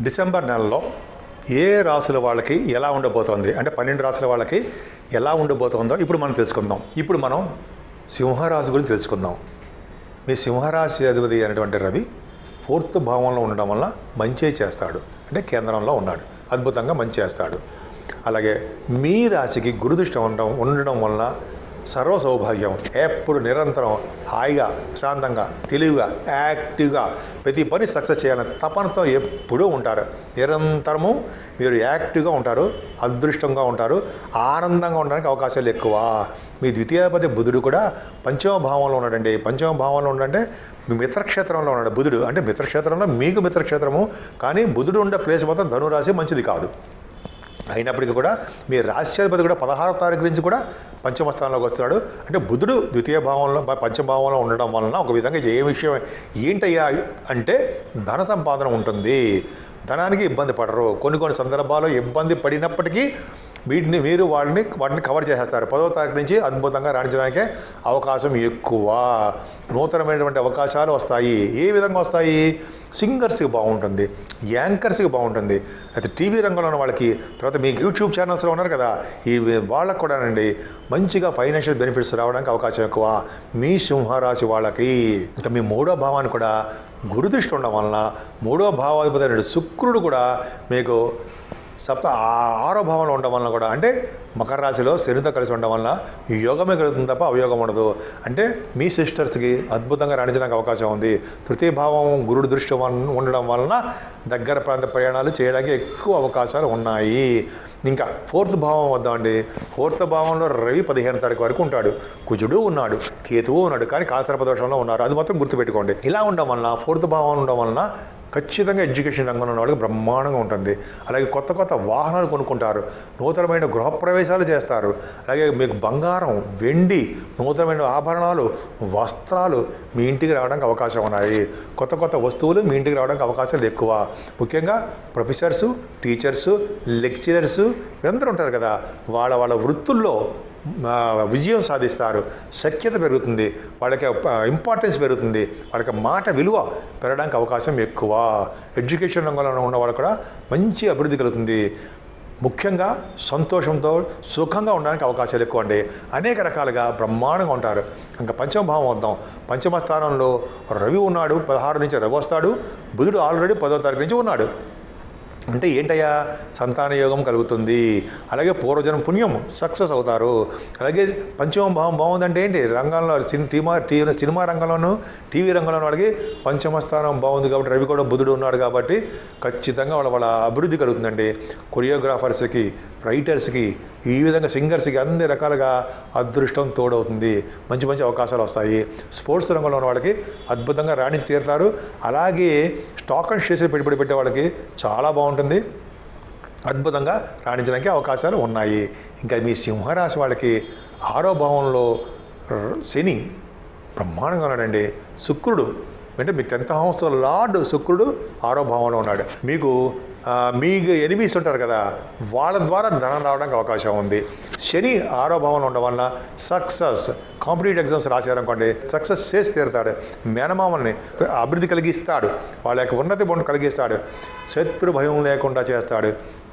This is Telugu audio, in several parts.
డిసెంబర్ నెలలో ఏ రాసుల వాళ్ళకి ఎలా ఉండబోతోంది అంటే పన్నెండు రాసుల వాళ్ళకి ఎలా ఉండబోతోందో ఇప్పుడు మనం తెలుసుకుందాం ఇప్పుడు మనం సింహరాశి గురించి తెలుసుకుందాం మీ సింహరాశి అధిపతి అయినటువంటి రవి ఫోర్త్ భావంలో ఉండడం వల్ల మంచి చేస్తాడు అంటే కేంద్రంలో ఉన్నాడు అద్భుతంగా మంచి చేస్తాడు అలాగే మీ రాశికి గురుదృష్టి ఉండడం ఉండడం వలన సర్వ సౌభాగ్యం ఎప్పుడు నిరంతరం హాయిగా శాంతంగా తెలివిగా యాక్టివ్గా ప్రతి పని సక్సెస్ చేయాలని తపనతో ఎప్పుడూ ఉంటారు నిరంతరము మీరు యాక్టివ్గా ఉంటారు అదృష్టంగా ఉంటారు ఆనందంగా ఉండడానికి అవకాశాలు ఎక్కువ మీ ద్వితీయాధిపతి బుధుడు కూడా పంచమ భావంలో ఉన్నాడండి పంచమ భావంలో ఉన్నాడంటే మీ మిత్రక్షేత్రంలో ఉన్నాడు బుధుడు అంటే మిత్రక్షేత్రంలో మీకు మిత్రక్షేత్రము కానీ బుధుడు ఉండే ప్లేస్ మొత్తం ధనురాశి మంచిది కాదు అయినప్పటికీ కూడా మీ రాశ్యాధిపతి కూడా పదహారవ తారీఖు నుంచి కూడా పంచమ స్థానంలోకి వస్తున్నాడు అంటే బుధుడు ద్వితీయ భావంలో పంచభావంలో ఉండడం వలన ఒక విధంగా ఏ విషయం ఏంటయ్యా అంటే ధన సంపాదన ఉంటుంది ధనానికి ఇబ్బంది పడరు కొన్ని కొన్ని సందర్భాల్లో ఇబ్బంది పడినప్పటికీ వీటిని మీరు వాటిని వాటిని కవర్ చేసేస్తారు పదో తారీఖు నుంచి అద్భుతంగా రాణించడానికే అవకాశం ఎక్కువ నూతనమైనటువంటి అవకాశాలు వస్తాయి ఏ విధంగా వస్తాయి సింగర్స్కి బాగుంటుంది యాంకర్స్కి బాగుంటుంది అయితే టీవీ రంగంలో ఉన్న వాళ్ళకి తర్వాత మీకు యూట్యూబ్ ఛానల్స్లో ఉన్నారు కదా ఈ వాళ్ళకు కూడానండి మంచిగా ఫైనాన్షియల్ బెనిఫిట్స్ రావడానికి అవకాశం ఎక్కువ మీ సింహరాశి వాళ్ళకి ఇంకా మీ మూడో భావాన్ని కూడా గురుదృష్టి ఉండడం వలన మూడో భావాధిపతి అయిన శుక్రుడు కూడా మీకు సప్త ఆ- ఆరో భావంలో ఉండడం వలన కూడా అంటే మకర రాశిలో శనితో కలిసి ఉండడం వలన యోగమే కలుగుతుంది తప్ప అవయోగం ఉండదు అంటే మీ సిస్టర్స్కి అద్భుతంగా రాణించడానికి అవకాశం ఉంది తృతీయ భావం గురుడు దృష్టి వలన- ఉండడం వలన దగ్గర ప్రాంత ప్రయాణాలు చేయడానికి ఎక్కువ అవకాశాలు ఉన్నాయి ఇంకా ఫోర్త్ భావం వద్దామండి ఫోర్త్ భావంలో రవి పదిహేను తారీఖు వరకు ఉంటాడు కుజుడు ఉన్నాడు కేతువు ఉన్నాడు కానీ కాలసర్ప దోషంలో ఉన్నారు అది మాత్రం గుర్తుపెట్టుకోండి ఇలా ఉండడం వలన ఫోర్త్ భావం ఉండడం వలన ఖచ్చితంగా ఎడ్యుకేషన్ రంగంలో ఉన్న వాళ్ళకి బ్రహ్మాండంగా ఉంటుంది అలాగే కొత్త కొత్త వాహనాలు కొనుక్కుంటారు నూతనమైన గృహప్రవేశాలు చేస్తారు అలాగే మీకు బంగారం వెండి నూతనమైన ఆభరణాలు వస్త్రాలు మీ ఇంటికి రావడానికి అవకాశం ఉన్నాయి కొత్త కొత్త వస్తువులు మీ ఇంటికి రావడానికి అవకాశాలు ఎక్కువ ముఖ్యంగా ప్రొఫెసర్సు టీచర్సు లెక్చరర్సు వీరందరూ ఉంటారు కదా వాళ్ళ వాళ్ళ వృత్తుల్లో ఆ, విజయం సాధిస్తారు సఖ్యత పెరుగుతుంది వాళ్ళకి ఇంపార్టెన్స్ పెరుగుతుంది వాళ్ళకి మాట విలువ పెరగడానికి అవకాశం ఎక్కువ ఎడ్యుకేషన్ రంగంలో ఉన్న వాళ్ళు కూడా మంచి అభివృద్ధి కలుగుతుంది ముఖ్యంగా సంతోషంతో సుఖంగా ఉండడానికి అవకాశాలు ఎక్కువ అండి అనేక రకాలుగా బ్రహ్మాండంగా ఉంటారు ఇంకా పంచమ భావం వద్దాం పంచమ స్థానంలో రవి ఉన్నాడు పదహారు నుంచి రవి వస్తాడు బుధుడు ఆల్రెడీ పదో తారీఖు నుంచి ఉన్నాడు అంటే ఏంటయ్యా సంతాన యోగం కలుగుతుంది అలాగే పూర్వజనం పుణ్యం సక్సెస్ అవుతారు అలాగే పంచమ భావం బాగుందంటే ఏంటి రంగంలో సిన్ టీమా టీ సినిమా రంగంలోనూ టీవీ రంగంలో వాళ్ళకి పంచమ స్థానం బాగుంది కాబట్టి రవి కూడా బుధుడు ఉన్నాడు కాబట్టి ఖచ్చితంగా వాళ్ళ వాళ్ళ అభివృద్ధి కలుగుతుందండి కొరియోగ్రాఫర్స్కి రైటర్స్కి ఈ విధంగా సింగర్స్కి అన్ని రకాలుగా అదృష్టం తోడవుతుంది మంచి మంచి అవకాశాలు వస్తాయి స్పోర్ట్స్ రంగంలో ఉన్న వాళ్ళకి అద్భుతంగా రాణించి తీరుతారు అలాగే స్టాక్ అండ్ షేర్స్ పెట్టుబడి పెట్టే వాళ్ళకి చాలా బాగుంటుంది అద్భుతంగా రాణించడానికి అవకాశాలు ఉన్నాయి ఇంకా మీ సింహరాశి వాళ్ళకి ఆరో భావంలో ర- శని బ్రహ్మాండంగా ఉన్నాడండి శుక్రుడు అంటే మీ టెన్త్ హౌస్ లార్డ్ శుక్రుడు ఆరో భావంలో ఉన్నాడు మీకు ఆ, మీకు ఎనిమిస్ ఉంటారు కదా వాళ్ళ ద్వారా ధనం రావడానికి అవకాశం ఉంది శని ఆరో భావంలో ఉండడం వలన సక్సెస్ కాంపిటేటివ్ ఎగ్జామ్స్ రాశారనుకోండి సక్సెస్ చేసి తీరుతాడు మేనమామల్ని అభివృద్ధి కలిగిస్తాడు వాళ్ళ యొక్క ఉన్నతి బొండు కలిగిస్తాడు శత్రు భయం లేకుండా చేస్తాడు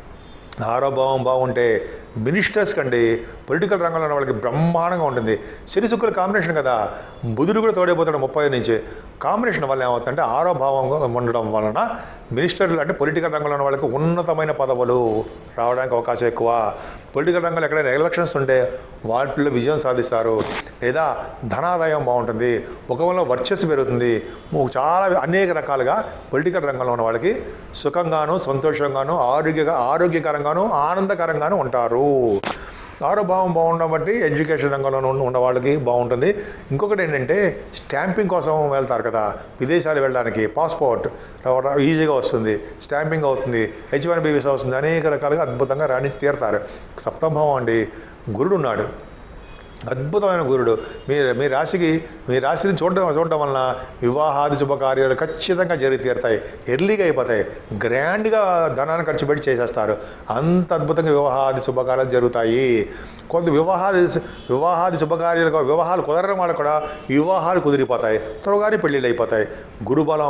ఆరోభావం బాగుంటే మినిస్టర్స్ కండి పొలిటికల్ రంగంలో ఉన్న వాళ్ళకి బ్రహ్మాండంగా ఉంటుంది శని శుక్రుల కాంబినేషన్ కదా బుధుడు కూడా తోడైపోతాడు ముప్పై నుంచి కాంబినేషన్ వల్ల ఏమవుతుందంటే ఆరోభావంగా ఉండడం వలన మినిస్టర్లు అంటే పొలిటికల్ రంగంలో ఉన్న వాళ్ళకి ఉన్నతమైన పదవులు రావడానికి అవకాశం ఎక్కువ పొలిటికల్ రంగంలో ఎక్కడైనా ఎలక్షన్స్ ఉంటే వాటిల్లో విజయం సాధిస్తారు లేదా ధనాదాయం బాగుంటుంది ముఖంలో వర్చస్సు పెరుగుతుంది ము- చాలా అనేక రకాలుగా పొలిటికల్ రంగంలో ఉన్న వాళ్ళకి సుఖంగాను సంతోషంగాను ఆరోగ్య ఆరోగ్యకరంగాను ఆనందకరంగాను ఉంటారు ఆరోభావం బాగుండడం బట్టి ఎడ్యుకేషన్ రంగంలో ఉన్న- ఉన్న వాళ్ళకి బాగుంటుంది ఇంకొకటి ఏంటంటే స్టాంపింగ్ కోసం వెళ్తారు కదా విదేశాలు వెళ్ళడానికి పాస్పోర్ట్ రావడం ఈజీగా వస్తుంది స్టాంపింగ్ అవుతుంది హెచ్ వన్ బీ వీసా వస్తుంది అనేక రకాలుగా అద్భుతంగా రాణించి తీరుతారు సప్తమభావం అండి గురుడు ఉన్నాడు అద్భుతమైన గురుడు మీ మీ రాశికి మీ రాశిని చూడడం చూడడం వలన వివాహాది శుభకార్యాలు ఖచ్చితంగా జరిగి తీరుతాయి ఎర్లీగా అయిపోతాయి గ్రాండ్గా ధనాన్ని ఖర్చు పెట్టి చేసేస్తారు అంత అద్భుతంగా వివాహాది శుభకార్యాలు జరుగుతాయి కొంత వివాహాది వివాహాది శుభకార్యాలు వివాహాలు కుదరడం వల్ల కూడా వివాహాలు కుదిరిపోతాయి త్వరగానే పెళ్ళిళ్ళు అయిపోతాయి గురుబలం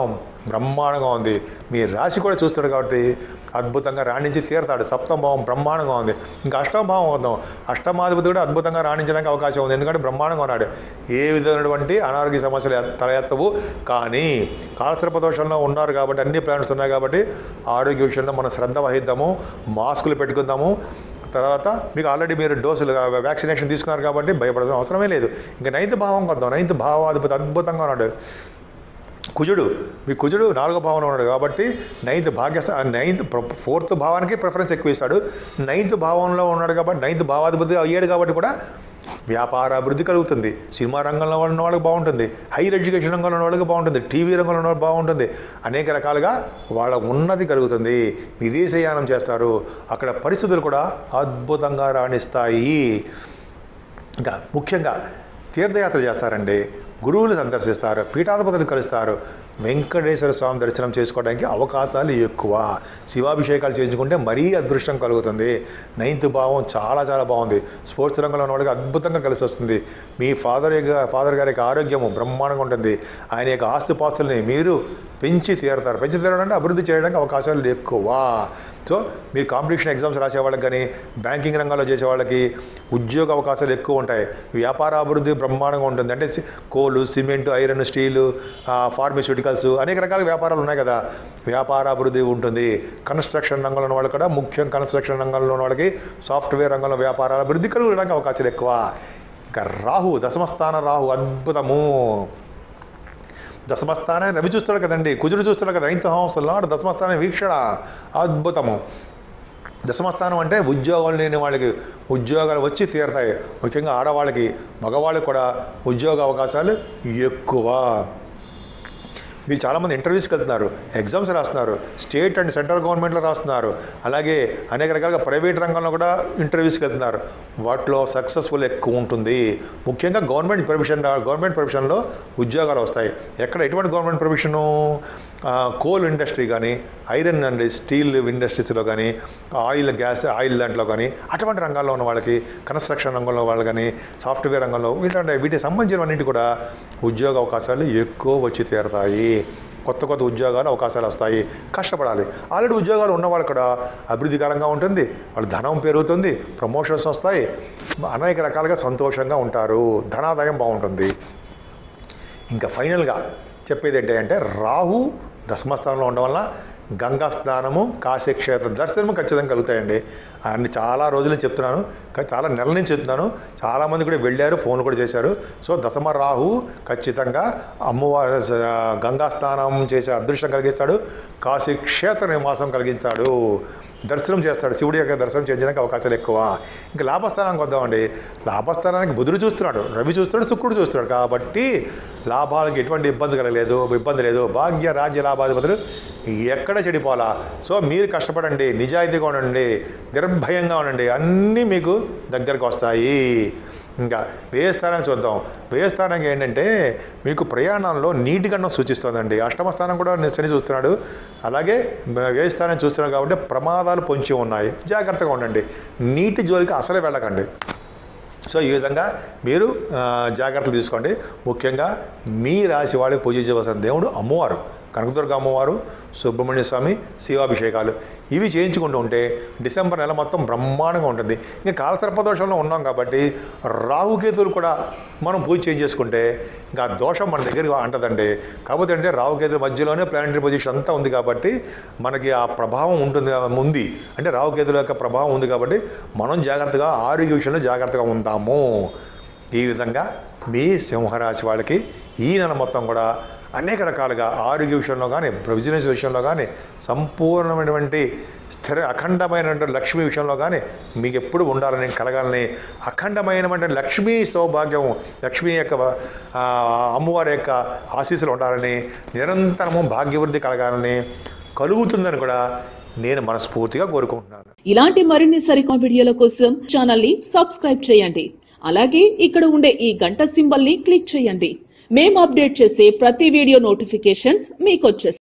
బ్రహ్మాండంగా ఉంది మీ రాశి కూడా చూస్తాడు కాబట్టి అద్భుతంగా రాణించి తీరతాడు సప్తమ భావం బ్రహ్మాండంగా ఉంది ఇంకా అష్టమ భావం వద్దాం అష్టమాధిపతి కూడా అద్భుతంగా రాణించడానికి అవకాశం ఉంది ఎందుకంటే బ్రహ్మాండంగా ఉన్నాడు ఏ విధమైనటువంటి అనారోగ్య సమస్యలు ఎ- తలెత్తవు కానీ కాలసర్ప దోషంలో ఉన్నారు కాబట్టి అన్ని ప్లానెట్స్ ఉన్నాయి కాబట్టి ఆరోగ్య విషయంలో మనం శ్రద్ధ వహిద్దాము మాస్కులు పెట్టుకుందాము తర్వాత మీకు ఆల్రెడీ మీరు డోసులు వ్యాక్సినేషన్ తీసుకున్నారు కాబట్టి భయపడాల్సిన అవసరమే లేదు ఇంకా నైన్త్ భావం కొద్దాం నైన్త్ భావాధిపతి అద్భుతంగా ఉన్నాడు కుజుడు మీ కుజుడు నాలుగో భావంలో ఉన్నాడు కాబట్టి నైన్త్ భాగ్యస్థ నైన్త్ ఫోర్త్ భావానికి ప్రిఫరెన్స్ ఎక్కువ ఇస్తాడు నైన్త్ భావంలో ఉన్నాడు కాబట్టి నైన్త్ భావాధిపతి అయ్యాడు కాబట్టి కూడా వ్యాపార అభివృద్ధి కలుగుతుంది సినిమా రంగంలో ఉన్న వాళ్ళకి బాగుంటుంది హైయర్ ఎడ్యుకేషన్ రంగంలో ఉన్న వాళ్ళకి బాగుంటుంది టీవీ రంగంలో ఉన్న వాళ్ళకి బాగుంటుంది అనేక రకాలుగా వాళ్ళ ఉన్నతి కలుగుతుంది విదేశయానం చేస్తారు అక్కడ పరిస్థితులు కూడా అద్భుతంగా రాణిస్తాయి ఇంకా ముఖ్యంగా తీర్థయాత్ర చేస్తారండి గురువులు సందర్శిస్తారు పీఠాధిపతులు కలుస్తారు వెంకటేశ్వర స్వామి దర్శనం చేసుకోవడానికి అవకాశాలు ఎక్కువ శివాభిషేకాలు చేయించుకుంటే మరీ అదృష్టం కలుగుతుంది నైన్త్ భావం చాలా చాలా బాగుంది స్పోర్ట్స్ రంగంలో ఉన్న వాళ్ళకి అద్భుతంగా కలిసి వస్తుంది మీ ఫాదర్ యొక్క ఫాదర్ గారి యొక్క ఆరోగ్యము బ్రహ్మాండంగా ఉంటుంది ఆయన యొక్క ఆస్తిపాస్తుల్ని మీరు పెంచి తీరుతారు పెంచి తీరడం అంటే అభివృద్ధి చేయడానికి అవకాశాలు ఎక్కువ సో మీరు కాంపిటీషన్ ఎగ్జామ్స్ రాసే వాళ్ళకి కానీ బ్యాంకింగ్ రంగంలో చేసే వాళ్ళకి ఉద్యోగ అవకాశాలు ఎక్కువ ఉంటాయి వ్యాపార అభివృద్ధి బ్రహ్మాండంగా ఉంటుంది అంటే సి- కోలు సిమెంట్ ఐరన్ స్టీలు ఫార్మస్యూటికల్స్ అనేక రకాల వ్యాపారాలు ఉన్నాయి కదా వ్యాపార అభివృద్ధి ఉంటుంది కన్స్ట్రక్షన్ రంగంలో ఉన్న వాళ్ళు కూడా ముఖ్యం కన్స్ట్రక్షన్ రంగంలో ఉన్న వాళ్ళకి సాఫ్ట్వేర్ రంగంలో వ్యాపారాల అభివృద్ధి కలగడానికి అవకాశాలు ఎక్కువ ఇంకా రాహు దశమస్థాన రాహు అద్భుతము దశమస్థానాన్ని రవి చూస్తాడు కదండి కుజుడు చూస్తాడు కదా నైన్త్ హౌస్ లార్డ్ దశమస్థానం వీక్షణ అద్భుతము దశమస్థానం అంటే ఉద్యోగాలు లేని వాళ్ళకి ఉద్యోగాలు వచ్చి తీరతాయి ముఖ్యంగా ఆడవాళ్ళకి మగవాళ్ళకి కూడా ఉద్యోగ అవకాశాలు ఎక్కువ మీరు చాలామంది ఇంటర్వ్యూస్కి వెళ్తున్నారు ఎగ్జామ్స్ రాస్తున్నారు స్టేట్ అండ్ సెంట్రల్ గవర్నమెంట్లో రాస్తున్నారు అలాగే అనేక రకాలుగా ప్రైవేట్ రంగంలో కూడా ఇంటర్వ్యూస్కి వెళ్తున్నారు వాటిలో సక్సెస్ఫుల్ ఎక్కువ ఉంటుంది ముఖ్యంగా గవర్నమెంట్ ప్రొఫెషన్ గవర్నమెంట్ ప్రొఫెషన్లో ఉద్యోగాలు వస్తాయి ఎక్కడ ఎటువంటి గవర్నమెంట్ ప్రొఫెషను కోల్ ఇండస్ట్రీ కానీ ఐరన్ అండ్ స్టీల్ ఇండస్ట్రీస్లో కానీ ఆయిల్ గ్యాస్ ఆయిల్ దాంట్లో కానీ అటువంటి రంగాల్లో ఉన్న వాళ్ళకి కన్స్ట్రక్షన్ రంగంలో వాళ్ళు కానీ సాఫ్ట్వేర్ రంగంలో వీటి వీటికి సంబంధించినవన్నింటి కూడా ఉద్యోగ అవకాశాలు ఎక్కువ వచ్చి తీరతాయి కొత్త కొత్త ఉద్యోగాలు అవకాశాలు వస్తాయి కష్టపడాలి ఆల్రెడీ ఉద్యోగాలు ఉన్న వాళ్ళు కూడా అభివృద్ధికరంగా ఉంటుంది వాళ్ళ ధనం పెరుగుతుంది ప్రమోషన్స్ వస్తాయి అనేక రకాలుగా సంతోషంగా ఉంటారు ధనాదాయం బాగుంటుంది ఇంకా ఫైనల్గా చెప్పేది ఏంటి అంటే రాహు దశమస్థానంలో ఉండడం వల్ల గంగా స్నానము కాశీక్షేత్ర దర్శనము ఖచ్చితంగా కలుగుతాయండి అన్ని చాలా రోజులు నుంచి చెప్తున్నాను కానీ చాలా నెలల నుంచి చెప్తున్నాను చాలామంది కూడా వెళ్ళారు ఫోన్ కూడా చేశారు సో దశమ రాహు ఖచ్చితంగా అమ్మవారి గంగా స్నానం చేసే అదృష్టం కలిగిస్తాడు కాశీ క్షేత్ర నివాసం కలిగిస్తాడు దర్శనం చేస్తాడు శివుడి యొక్క దర్శనం చేయడానికి అవకాశాలు ఎక్కువ ఇంకా లాభస్థానానికి వద్దామండి లాభస్థానానికి బుధుడు చూస్తున్నాడు రవి చూస్తున్నాడు శుక్రుడు చూస్తున్నాడు కాబట్టి లాభాలకు ఎటువంటి ఇబ్బంది కలగలేదు ఇబ్బంది లేదు భాగ్య రాజ్య లాభాధిపతులు ఎక్కడ చెడిపోవాలా సో మీరు కష్టపడండి నిజాయితీగా ఉండండి నిర్భయంగా ఉండండి అన్నీ మీకు దగ్గరకు వస్తాయి ఇంకా వ్యయస్థానం చూద్దాం వ్యయస్థానం ఏంటంటే మీకు ప్రయాణంలో నీటి గండం సూచిస్తుందండి అష్టమ స్థానం కూడా శని చూస్తున్నాడు అలాగే వ్యయస్థానం చూస్తున్నాడు కాబట్టి ప్రమాదాలు పొంచి ఉన్నాయి జాగ్రత్తగా ఉండండి నీటి జోలికి అసలే వెళ్ళకండి సో ఈ విధంగా మీరు ఆ, జాగ్రత్తలు తీసుకోండి ముఖ్యంగా మీ రాశి వాళ్ళకి పూజించవలసిన దేవుడు అమ్మవారు కనకదుర్గ అమ్మవారు సుబ్రహ్మణ్య స్వామి శివాభిషేకాలు ఇవి చేయించుకుంటూ ఉంటే డిసెంబర్ నెల మొత్తం బ్రహ్మాండంగా ఉంటుంది ఇంకా కాలసర్పదోషంలో ఉన్నాం కాబట్టి రాహుకేతువులు కూడా మనం పూజ చేంజ్ చేసుకుంటే ఇంకా ఆ దోషం మన దగ్గరికి అంటదండి కాకపోతే అంటే రాహుకేతుల మధ్యలోనే ప్లానటరీ పొజిషన్ అంతా ఉంది కాబట్టి మనకి ఆ ప్రభావం ఉంటుంది ఉంది అంటే రాహుకేతుల యొక్క ప్రభావం ఉంది కాబట్టి మనం జాగ్రత్తగా ఆరోగ్య విషయంలో జాగ్రత్తగా ఉంటాము ఈ విధంగా మీ సింహరాశి వాళ్ళకి ఈ నెల మొత్తం కూడా అనేక రకాలుగా ఆరోగ్య విషయంలో కానీ బిజినెస్ విషయంలో కానీ సంపూర్ణమైనటువంటి స్థిర అఖండమైనటువంటి లక్ష్మీ విషయంలో కానీ మీకు ఎప్పుడు ఉండాలని కలగాలని అఖండమైనటువంటి లక్ష్మీ సౌభాగ్యం లక్ష్మీ యొక్క ఆ, అమ్మవారి యొక్క ఆశీస్సులు ఉండాలని నిరంతరము భాగ్యవృద్ధి కలగాలని కలుగుతుందని కూడా నేను మనస్ఫూర్తిగా కోరుకుంటున్నాను ఇలాంటి మరిన్ని సరికొత్త వీడియోల కోసం ఛానల్ ని సబ్స్క్రైబ్ చేయండి అలాగే ఇక్కడ ఉండే ఈ గంట సింబల్ ని క్లిక్ చేయండి మేము అప్డేట్ చేసే ప్రతి వీడియో నోటిఫికేషన్స్ మీకు వచ్చేస్తాయి